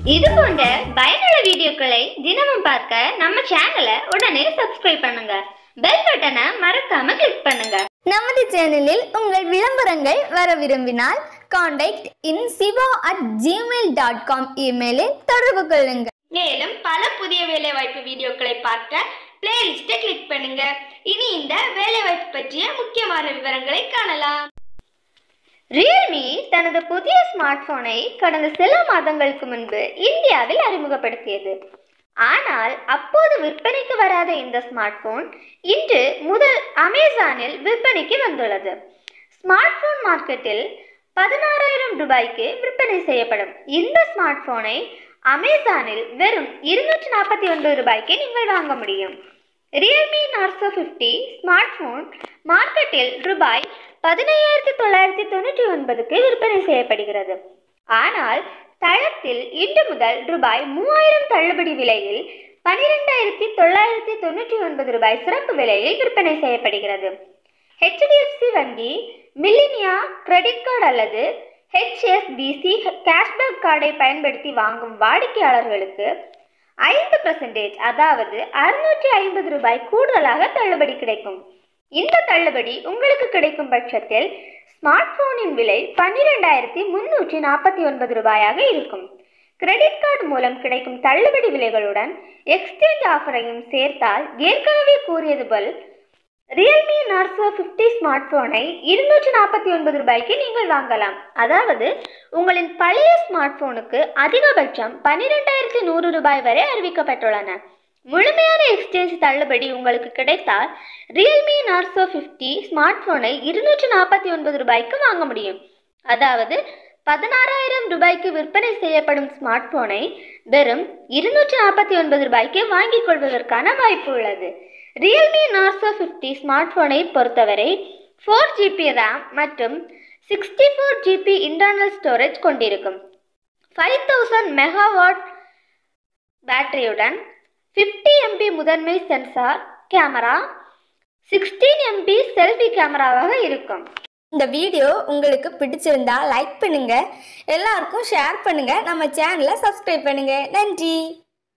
இது போன்ற பயனுள்ள வீடியோக்களை தினமும் பார்க்க நம்ம சேனலை உடனே சப்ஸ்கிரைப் பண்ணுங்க பெல் பட்டனை மறக்காம கிளிக் பண்ணுங்க நமது சேனலில் உங்கள் விளம்பரங்கள் வர விரும்பினால் contact in Siva at Gmail dot com இமெயிலில் தொடர்பு கொள்ளுங்கள் மேலும் பல புதிய வேலைவாய்ப்பு வீடியோக்களை பார்க்க பிளேலிஸ்ட்டை கிளிக் பண்ணுங்க இனி இந்த வேலைவாய்ப்பு பற்றிய முக்கியமான விவரங்களை காணலாம் ரியல்மி தனது புதிய ஸ்மார்ட் போனை கடந்த சில மாதங்களுக்கு முன்பு இந்தியாவில் அறிமுகப்படுத்தியது ஆனால் அப்போது விற்பனைக்கு வராத இந்த ஸ்மார்ட் போன் இன்று முதல் அமேசானில் விற்பனைக்கு வந்துள்ளது ஸ்மார்ட் போன் மார்க்கெட்டில் பதினாறாயிரம் ரூபாய்க்கு விற்பனை செய்யப்படும் இந்த ஸ்மார்ட் போனை அமேசானில் வெறும் இருநூற்றி நாற்பத்தி ஒன்பது ரூபாய்க்கு நீங்கள் வாங்க முடியும் Realme Narzo fifty smart phone மார்க்கெட்டில் ரூபாய் பதினையாயிரத்தி தொள்ளாயிரத்தி தொண்ணூற்றி ஒன்பதுக்கு விற்பனை செய்யப்படுகிறது ஆனால் தளத்தில் இன்று முதல் ரூபாய் மூவாயிரம் தள்ளுபடி விலையில் பனிரெண்டாயிரத்தி தொள்ளாயிரத்தி தொண்ணூற்றி ஒன்பது ரூபாய் சிறப்பு விலையில் விற்பனை செய்யப்படுகிறது ஹெச்டிஎஃப்சி வங்கி மில்லினியா கிரெடிட் கார்டு அல்லது ஹெச்எஸ்பிசி கேஷ்பேக் கார்டை பயன்படுத்தி வாங்கும் வாடிக்கையாளர்களுக்கு ஐந்து பர்சன்டேஜ் அதாவது அறுநூற்றி ஐம்பது ரூபாய் கூடுதலாக தள்ளுபடி கிடைக்கும் இந்த தள்ளுபடி உங்களுக்கு கிடைக்கும் பட்சத்தில் ஸ்மார்ட் போனின் விலை பன்னிரெண்டாயிரத்தி முன்னூற்றி நாற்பத்தி ஒன்பது ரூபாயாக இருக்கும் கிரெடிட் கார்டு மூலம் கிடைக்கும் தள்ளுபடி விலைகளுடன் எக்ஸ்சேஞ்ச் ஆஃபரையும் சேர்த்தால் ஏற்கனவே கூறியது போல் ரியல்மி நார்சோ ஃபிஃப்டி ஸ்மார்ட் போனை இருநூற்றி நாற்பத்தி ஒன்பது ரூபாய்க்கு நீங்கள் வாங்கலாம் அதாவது உங்களின் பழைய ஸ்மார்ட் போனுக்கு அதிகபட்சம் பன்னிரெண்டாயிரத்தி நூறு ரூபாய் வரை அறிவிக்கப்பட்டுள்ளன முழுமையான எக்ஸ்சேஞ்ச் தள்ளுபடி உங்களுக்கு கிடைத்தால் ரியல்மி நார்சோ ஃபிஃப்டி ஸ்மார்ட் போனை இருநூற்றி நாற்பத்தி ஒன்பது ரூபாய்க்கு வாங்க முடியும் அதாவது பதினாறாயிரம் ரூபாய்க்கு விற்பனை செய்யப்படும் ஸ்மார்ட் போனை வெறும் இருநூற்றி நாற்பத்தி ஒன்பது ரூபாய்க்கு வாங்கிக் கொள்வதற்கான வாய்ப்பு உள்ளது ரியல்மி நார்சோ ஃபிஃப்டி ஸ்மார்ட் போனை பொறுத்தவரை ஃபோர் ஜிபி ரேம் மற்றும் sixty four GB internal storage கொண்டிருக்கும் ஃபைவ் தௌசண்ட் மெகாவாட் பேட்டரியுடன் ஃபிஃப்டி எம்பி முதன்மை sensor camera sixteen MP selfie கேமராவாக இருக்கும் இந்த வீடியோ உங்களுக்கு பிடிச்சிருந்தா லைக் பண்ணுங்க எல்லாருக்கும் ஷேர் பண்ணுங்க நம்ம சேனலை சப்ஸ்கிரைப் பண்ணுங்க நன்றி